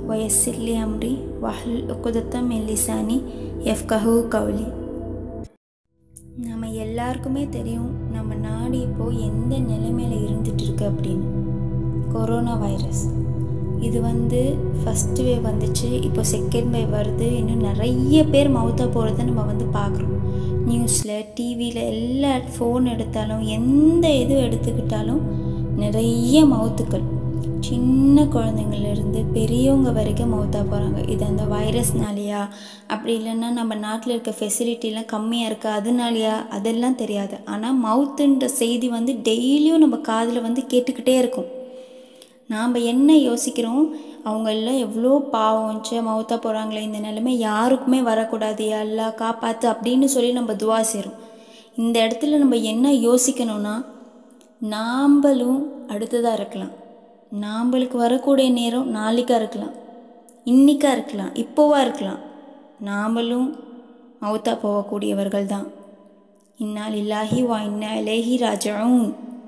ويسر لي أمري واحلل عقدة من لساني يفقهوا قولي நம்ம எல்லாருக்குமே தெரியும் நம்ம நாடு இப்போது எந்த நிலைமையில் இருந்துட்டு இருக்கு அப்படின்னு கொரோனா வைரஸ் இது வந்து ஃபஸ்ட்டு வேவ் வந்துச்சு இப்போ செகண்ட் வேவ் வருது இன்னும் நிறைய பேர் மவுத்தாக போகிறத நம்ம வந்து பார்க்குறோம் நியூஸில் டிவியில் எல்லா ஃபோன் எடுத்தாலும் எந்த இது எடுத்துக்கிட்டாலும் நிறைய மவுத்துக்கள் சின்ன குழந்தைங்கள்லேருந்து பெரியவங்க வரைக்கும் மவுத்தாக போகிறாங்க இது அந்த வைரஸ்னாலையா அப்படி இல்லைன்னா நம்ம நாட்டில் இருக்க ஃபெசிலிட்டிலாம் கம்மியாக இருக்கா அதனாலையா அதெல்லாம் தெரியாது ஆனால் மவுத்துன்ற செய்தி வந்து டெய்லியும் நம்ம காதில் வந்து கேட்டுக்கிட்டே இருக்கும் நாம் என்ன யோசிக்கிறோம் அவங்க எல்லாம் எவ்வளோ பாவம் சே மவுத்தா போகிறாங்களே இந்த நிலைமை யாருக்குமே வரக்கூடாது எல்லாம் காப்பாற்று அப்படின்னு சொல்லி நம்ம துவா சேரும் இந்த இடத்துல நம்ம என்ன யோசிக்கணும்னா நாம்பளும் அடுத்ததாக இருக்கலாம் நாம்பளுக்கு வரக்கூடிய நேரம் நாளைக்கா இருக்கலாம் இன்னிக்கா இருக்கலாம் இப்போவா இருக்கலாம் நாமளும் மவுத்தா போகக்கூடியவர்கள் தான் இன்னால் இல்லாஹி வா இன்னா இலேஹி ராஜவும்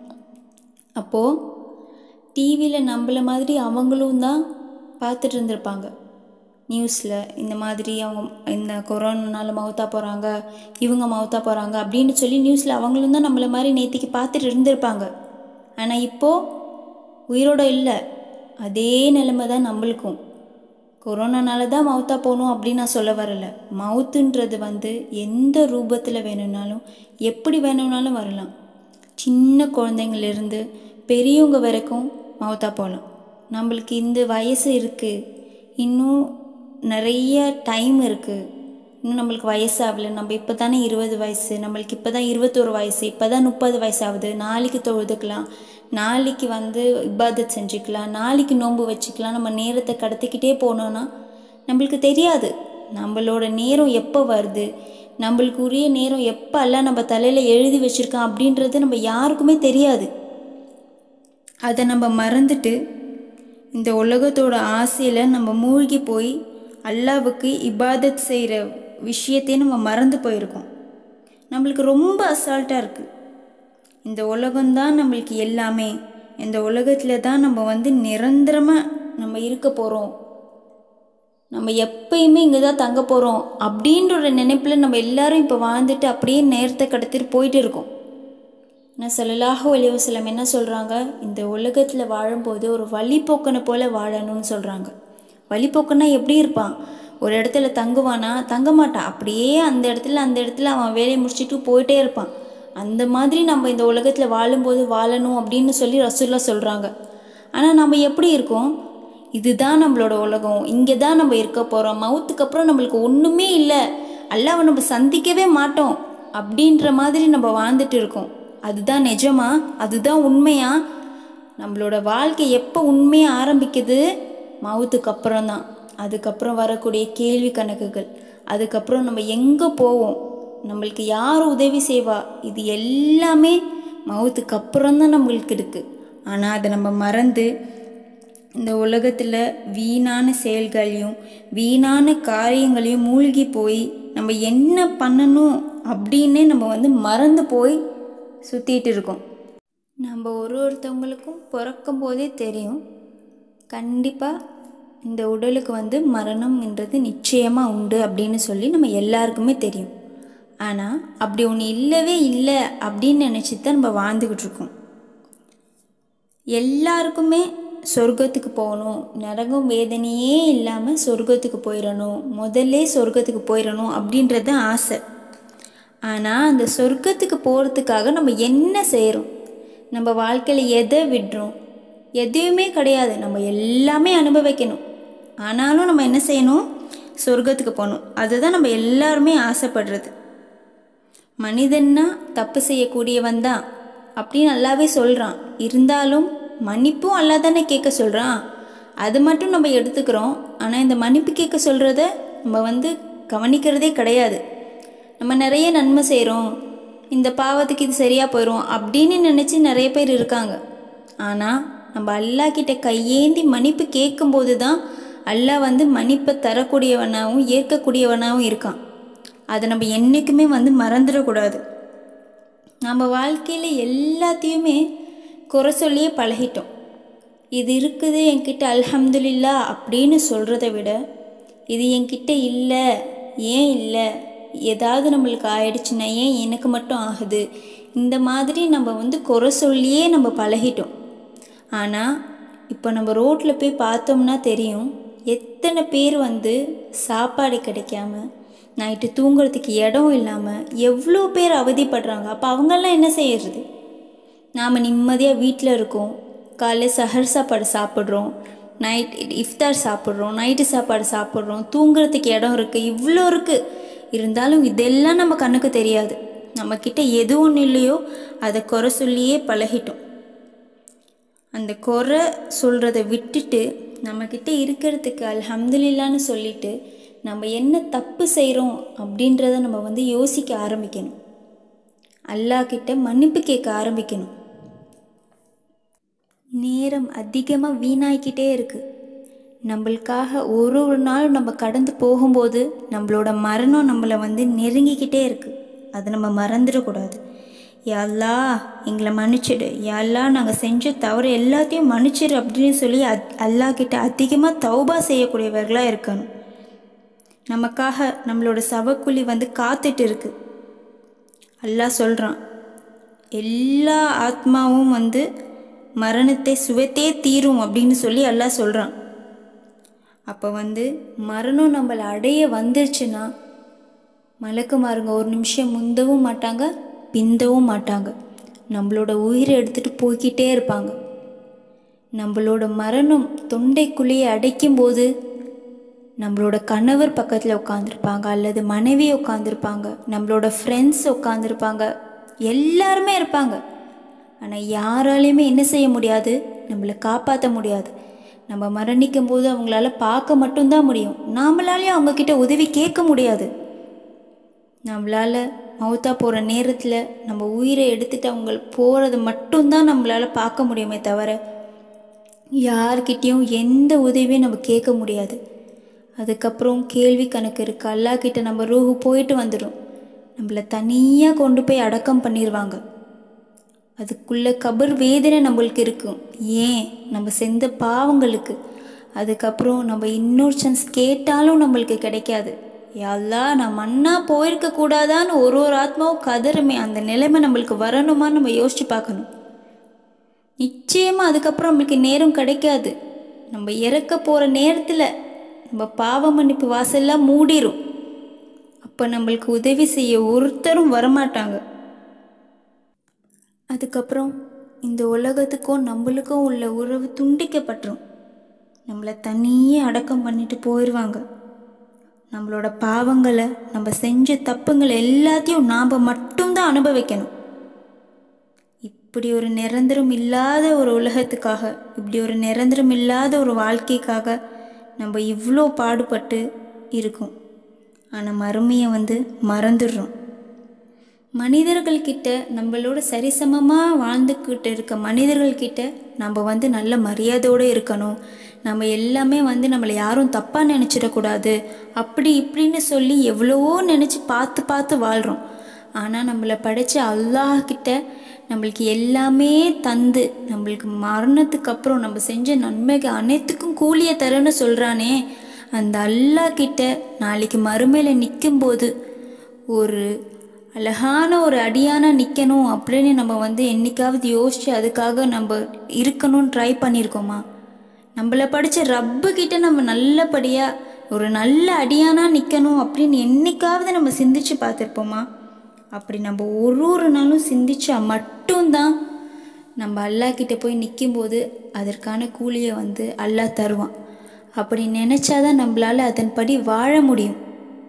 அப்போது டிவியில் நம்மள மாதிரி அவங்களும் தான் பார்த்துட்டு இருந்திருப்பாங்க நியூஸில் இந்த மாதிரி அவங்க இந்த கொரோனானால மவுத்தா போகிறாங்க இவங்க மவுத்தா போகிறாங்க அப்படின்னு சொல்லி நியூஸில் அவங்களும் தான் நம்மள மாதிரி நேற்றுக்கு பார்த்துட்டு இருந்திருப்பாங்க ஆனால் இப்போது உயிரோட இல்லை அதே நிலைமை தான் நம்மளுக்கும் கொரோனானால தான் மவுத்தா போகணும் அப்படின்னு நான் சொல்ல வரல மவுத்துன்றது வந்து எந்த ரூபத்தில் வேணும்னாலும் எப்படி வேணும்னாலும் வரலாம் சின்ன குழந்தைங்கள்லேருந்து பெரியவங்க வரைக்கும் மவுத்தா போகலாம் நம்மளுக்கு இந்த வயசு இருக்குது இன்னும் நிறைய டைம் இருக்குது இன்னும் நம்மளுக்கு வயசாகல நம்ம இப்போ தானே இருபது வயசு நம்மளுக்கு இப்போ தான் இருபத்தோரு வயசு இப்போ தான் முப்பது வயசு ஆகுது நாளைக்கு தொழுதுக்கலாம் நாளைக்கு வந்து இபாதத் செஞ்சுக்கலாம் நாளைக்கு நோன்பு வச்சுக்கலாம் நம்ம நேரத்தை கடத்திக்கிட்டே போனோன்னா நம்மளுக்கு தெரியாது நம்மளோட நேரம் எப்போ வருது நம்மளுக்கு உரிய நேரம் எப்போ எல்லாம் நம்ம தலையில் எழுதி வச்சுருக்கோம் அப்படின்றது நம்ம யாருக்குமே தெரியாது அதை நம்ம மறந்துட்டு இந்த உலகத்தோட ஆசையில் நம்ம மூழ்கி போய் அல்லாவுக்கு இபாதத் செய்கிற விஷயத்தையே நம்ம மறந்து போயிருக்கோம் நம்மளுக்கு ரொம்ப அசால்ட்டாக இருக்குது இந்த உலகம்தான் நம்மளுக்கு எல்லாமே இந்த உலகத்தில் தான் நம்ம வந்து நிரந்தரமாக நம்ம இருக்க போகிறோம் நம்ம எப்பயுமே இங்கே தான் தங்க போகிறோம் அப்படின்ற ஒரு நினைப்பில் நம்ம எல்லாரும் இப்போ வாழ்ந்துட்டு அப்படியே நேரத்தை கடத்திட்டு போயிட்டு இருக்கோம் நான் சல்லாஹூ அலிவசலம் என்ன சொல்கிறாங்க இந்த உலகத்தில் வாழும்போது ஒரு வழிப்போக்கனை போல் வாழணும்னு சொல்கிறாங்க வழிப்போக்கனா எப்படி இருப்பான் ஒரு இடத்துல தங்குவானா தங்க மாட்டான் அப்படியே அந்த இடத்துல அந்த இடத்துல அவன் வேலையை முடிச்சுட்டு போயிட்டே இருப்பான் அந்த மாதிரி நம்ம இந்த உலகத்தில் வாழும்போது வாழணும் அப்படின்னு சொல்லி ரசுல்லா சொல்கிறாங்க ஆனால் நம்ம எப்படி இருக்கோம் இதுதான் நம்மளோட உலகம் இங்கே தான் நம்ம இருக்க போகிறோம் மவுத்துக்கு அப்புறம் நம்மளுக்கு ஒன்றுமே இல்லை அல்லாவை நம்ம சந்திக்கவே மாட்டோம் அப்படின்ற மாதிரி நம்ம வாழ்ந்துட்டு இருக்கோம் அதுதான் நிஜமா அதுதான் உண்மையா நம்மளோட வாழ்க்கை எப்போ உண்மையாக ஆரம்பிக்குது மவுத்துக்கு அப்புறம் தான் அதுக்கப்புறம் வரக்கூடிய கேள்வி கணக்குகள் அதுக்கப்புறம் நம்ம எங்கே போவோம் நம்மளுக்கு யார் உதவி செய்வா இது எல்லாமே மவுத்துக்கு அப்புறம் தான் நம்மளுக்கு இருக்குது ஆனால் அதை நம்ம மறந்து இந்த உலகத்தில் வீணான செயல்களையும் வீணான காரியங்களையும் மூழ்கி போய் நம்ம என்ன பண்ணணும் அப்படின்னே நம்ம வந்து மறந்து போய் சுற்றிட்டு இருக்கோம் நம்ம ஒரு ஒருத்தவங்களுக்கும் பிறக்கும் போதே தெரியும் கண்டிப்பாக இந்த உடலுக்கு வந்து மரணம்ன்றது நிச்சயமாக உண்டு அப்படின்னு சொல்லி நம்ம எல்லாருக்குமே தெரியும் ஆனால் அப்படி ஒன்று இல்லவே இல்லை அப்படின்னு நினச்சி தான் நம்ம வாழ்ந்துக்கிட்டு இருக்கோம் எல்லாருக்குமே சொர்க்கத்துக்கு போகணும் நரகம் வேதனையே இல்லாமல் சொர்க்கத்துக்கு போயிடணும் முதல்ல சொர்க்கத்துக்கு போயிடணும் அப்படின்றது ஆசை ஆனால் அந்த சொர்க்கத்துக்கு போகிறதுக்காக நம்ம என்ன செய்கிறோம் நம்ம வாழ்க்கையில் எதை விடுறோம் எதுவுமே கிடையாது நம்ம எல்லாமே அனுபவிக்கணும் ஆனாலும் நம்ம என்ன செய்யணும் சொர்க்கத்துக்கு போகணும் அதுதான் நம்ம எல்லாருமே ஆசைப்படுறது மனிதன்னா தப்பு செய்யக்கூடியவன் தான் அப்படின்னு நல்லாவே சொல்கிறான் இருந்தாலும் மன்னிப்பும் அல்லா தானே கேட்க சொல்கிறான் அது மட்டும் நம்ம எடுத்துக்கிறோம் ஆனால் இந்த மன்னிப்பு கேட்க சொல்கிறத நம்ம வந்து கவனிக்கிறதே கிடையாது நம்ம நிறைய நன்மை செய்கிறோம் இந்த பாவத்துக்கு இது சரியாக போயிடும் அப்படின்னு நினச்சி நிறைய பேர் இருக்காங்க ஆனால் நம்ம அல்லா கிட்ட கையேந்தி மன்னிப்பு கேட்கும்போது தான் அல்லாஹ் வந்து மன்னிப்பை தரக்கூடியவனாகவும் ஏற்கக்கூடியவனாகவும் இருக்கான் அதை நம்ம என்றைக்குமே வந்து மறந்துடக்கூடாது நம்ம வாழ்க்கையில் எல்லாத்தையுமே குறை சொல்லியே பழகிட்டோம் இது இருக்குது என்கிட்ட அல்ஹம்துலில்லா அப்படின்னு சொல்கிறத விட இது என்கிட்ட இல்லை ஏன் இல்லை ஏதாவது நம்மளுக்கு ஆயிடுச்சுன்னா ஏன் எனக்கு மட்டும் ஆகுது இந்த மாதிரி நம்ம வந்து குறை சொல்லியே நம்ம பழகிட்டோம் ஆனால் இப்போ நம்ம ரோட்டில் போய் பார்த்தோம்னா தெரியும் எத்தனை பேர் வந்து சாப்பாடு கிடைக்காம நைட்டு தூங்குறதுக்கு இடம் இல்லாமல் எவ்வளோ பேர் அவதிப்படுறாங்க அப்போ அவங்கெல்லாம் என்ன செய்யறது நாம் நிம்மதியாக வீட்டில் இருக்கோம் காலைல சஹர் சாப்பாடு சாப்பிட்றோம் நைட் இஃப்தார் சாப்பிட்றோம் நைட்டு சாப்பாடு சாப்பிட்றோம் தூங்குறதுக்கு இடம் இருக்குது இவ்வளோ இருக்குது இருந்தாலும் இதெல்லாம் நம்ம கண்ணுக்கு தெரியாது நம்மக்கிட்ட எது ஒன்று இல்லையோ அதை குறை சொல்லியே பழகிட்டோம் அந்த குறை சொல்கிறத விட்டுட்டு நம்மக்கிட்ட இருக்கிறதுக்கு அல்ஹம்துலில்லான்னு சொல்லிட்டு நம்ம என்ன தப்பு செய்கிறோம் அப்படின்றத நம்ம வந்து யோசிக்க ஆரம்பிக்கணும் அல்லாஹ் கிட்ட மன்னிப்பு கேட்க ஆரம்பிக்கணும் நேரம் அதிகமாக வீணாகிக்கிட்டே இருக்குது நம்மளுக்காக ஒரு ஒரு நாள் நம்ம கடந்து போகும்போது நம்மளோட மரணம் நம்மளை வந்து நெருங்கிக்கிட்டே இருக்குது அதை நம்ம மறந்துடக்கூடாது யாழ்லா எங்களை மன்னிச்சிடு யாழ்லா நாங்கள் செஞ்ச தவறு எல்லாத்தையும் மன்னிச்சிடு அப்படின்னு சொல்லி அத் அல்லா கிட்ட அதிகமாக தௌபா செய்யக்கூடியவர்களாக இருக்கணும் நமக்காக நம்மளோட சவக்குழி வந்து காத்துட்டு இருக்கு அல்லாஹ் சொல்கிறான் எல்லா ஆத்மாவும் வந்து மரணத்தை சுவைத்தே தீரும் அப்படின்னு சொல்லி அல்லாஹ் சொல்கிறான் அப்போ வந்து மரணம் நம்மளை அடைய வந்துருச்சுன்னா மலக்குமாருங்க ஒரு நிமிஷம் முந்தவும் மாட்டாங்க பிந்தவும் மாட்டாங்க நம்மளோட உயிரை எடுத்துகிட்டு போய்கிட்டே இருப்பாங்க நம்மளோட மரணம் தொண்டைக்குள்ளேயே அடைக்கும்போது நம்மளோட கணவர் பக்கத்தில் உட்காந்துருப்பாங்க அல்லது மனைவி உட்காந்துருப்பாங்க நம்மளோட ஃப்ரெண்ட்ஸ் உட்காந்துருப்பாங்க எல்லாருமே இருப்பாங்க ஆனால் யாராலையுமே என்ன செய்ய முடியாது நம்மளை காப்பாற்ற முடியாது நம்ம மரணிக்கும் போது அவங்களால பார்க்க மட்டும்தான் முடியும் நாமளாலேயும் அவங்கக்கிட்ட உதவி கேட்க முடியாது நம்மளால் மவுத்தா போகிற நேரத்தில் நம்ம உயிரை எடுத்துட்டு அவங்க போகிறது மட்டும்தான் நம்மளால் பார்க்க முடியுமே தவிர யார்கிட்டேயும் எந்த உதவியும் நம்ம கேட்க முடியாது அதுக்கப்புறம் கேள்வி கணக்கு இருக்குது அல்லாக்கிட்ட நம்ம ரூஹு போயிட்டு வந்துடும் நம்மளை தனியாக கொண்டு போய் அடக்கம் பண்ணிடுவாங்க அதுக்குள்ள கபர் வேதனை நம்மளுக்கு இருக்கும் ஏன் நம்ம செஞ்ச பாவங்களுக்கு அதுக்கப்புறம் நம்ம இன்னொரு சான்ஸ் கேட்டாலும் நம்மளுக்கு கிடைக்காது யாழ்லா நான் மண்ணா போயிருக்க கூடாதான்னு ஒரு ஒரு ஆத்மாவும் கதறுமே அந்த நிலைமை நம்மளுக்கு வரணுமான்னு நம்ம யோசிச்சு பார்க்கணும் நிச்சயமாக அதுக்கப்புறம் நம்மளுக்கு நேரம் கிடைக்காது நம்ம இறக்க போகிற நேரத்தில் நம்ம பாவ மன்னிப்பு வாசல்லாம் மூடிரும் அப்போ நம்மளுக்கு உதவி செய்ய ஒருத்தரும் வரமாட்டாங்க அதுக்கப்புறம் இந்த உலகத்துக்கும் நம்மளுக்கும் உள்ள உறவு துண்டிக்கப்பட்டுரும் நம்மளை தனியே அடக்கம் பண்ணிட்டு போயிடுவாங்க நம்மளோட பாவங்களை நம்ம செஞ்ச தப்புங்களை எல்லாத்தையும் நாம் மட்டும்தான் அனுபவிக்கணும் இப்படி ஒரு நிரந்தரம் இல்லாத ஒரு உலகத்துக்காக இப்படி ஒரு நிரந்தரம் இல்லாத ஒரு வாழ்க்கைக்காக நம்ம இவ்வளோ பாடுபட்டு இருக்கோம் ஆனால் மறுமையை வந்து மறந்துடுறோம் மனிதர்கள்கிட்ட நம்மளோட சரிசமமாக வாழ்ந்துக்கிட்டு இருக்க மனிதர்கள்கிட்ட நம்ம வந்து நல்ல மரியாதையோடு இருக்கணும் நம்ம எல்லாமே வந்து நம்மளை யாரும் தப்பாக நினச்சிடக்கூடாது அப்படி இப்படின்னு சொல்லி எவ்வளவோ நினச்சி பார்த்து பார்த்து வாழ்கிறோம் ஆனால் நம்மளை படைச்ச அல்லாஹ்கிட்ட நம்மளுக்கு எல்லாமே தந்து நம்மளுக்கு மரணத்துக்கு அப்புறம் நம்ம செஞ்ச நன்மைக்கு அனைத்துக்கும் கூலியை தரேன்னு சொல்கிறானே அந்த அல்லாஹ் கிட்ட நாளைக்கு மறுமையில் நிற்கும்போது ஒரு அழகான ஒரு அடியானா நிற்கணும் அப்படின்னு நம்ம வந்து என்னைக்காவது யோசித்து அதுக்காக நம்ம இருக்கணும்னு ட்ரை பண்ணியிருக்கோமா நம்மளை படித்த ரப்பு கிட்ட நம்ம நல்லபடியாக ஒரு நல்ல அடியானா நிற்கணும் அப்படின்னு என்னைக்காவது நம்ம சிந்திச்சு பார்த்துருப்போமா அப்படி நம்ம ஒரு ஒரு நாளும் சிந்திச்சா மட்டும்தான் நம்ம அல்லாஹ் கிட்ட போய் நிற்கும்போது அதற்கான கூலியை வந்து அல்லாஹ் தருவான் அப்படி நினச்சாதான் நம்மளால் அதன்படி வாழ முடியும்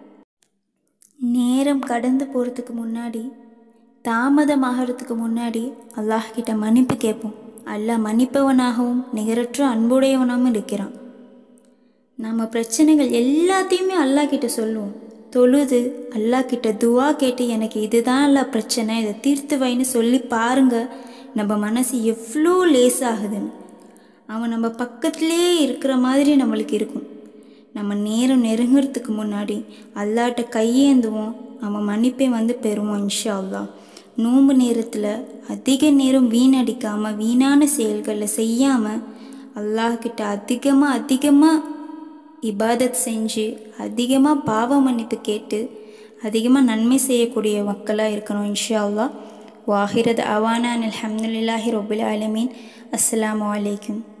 நேரம் கடந்து போகிறதுக்கு முன்னாடி தாமதமாகறதுக்கு முன்னாடி அல்லாஹ் கிட்ட மன்னிப்பு கேட்போம் அல்லாஹ் மன்னிப்பவனாகவும் நிகரற்ற அன்புடையவனாகவும் இருக்கிறான் நம்ம பிரச்சனைகள் எல்லாத்தையுமே அல்லாஹ் கிட்ட சொல்லுவோம் தொழுது அல்லாஹ் கிட்ட துவா கேட்டு எனக்கு இதுதான் எல்லாம் பிரச்சனை இதை தீர்த்து வைன்னு சொல்லி பாருங்க நம்ம மனசு எவ்வளோ லேசாகுதுன்னு அவன் நம்ம பக்கத்துலேயே இருக்கிற மாதிரி நம்மளுக்கு இருக்கும் நம்ம நேரம் நெருங்கிறதுக்கு முன்னாடி அல்லாட்ட கையேந்துவோம் நம்ம மன்னிப்பை வந்து பெறுவோம் இன்ஷா அல்லாஹ் நோன்பு நேரத்தில் அதிக நேரம் வீணடிக்காமல் வீணான செயல்களை செய்யாமல் அல்லாஹ்கிட்ட அதிகமாக அதிகமாக இபாதத் செஞ்சு அதிகமாக பாவ மன்னிப்பு கேட்டு அதிகமாக நன்மை செய்யக்கூடிய மக்களாக இருக்கணும் இன்ஷா அல்லாஹ் வாஹிரத் அவானான் அல்ஹம்துலில்லாஹி ரொபில் ஆலமீன் அஸ்ஸலாமு அலைக்கும்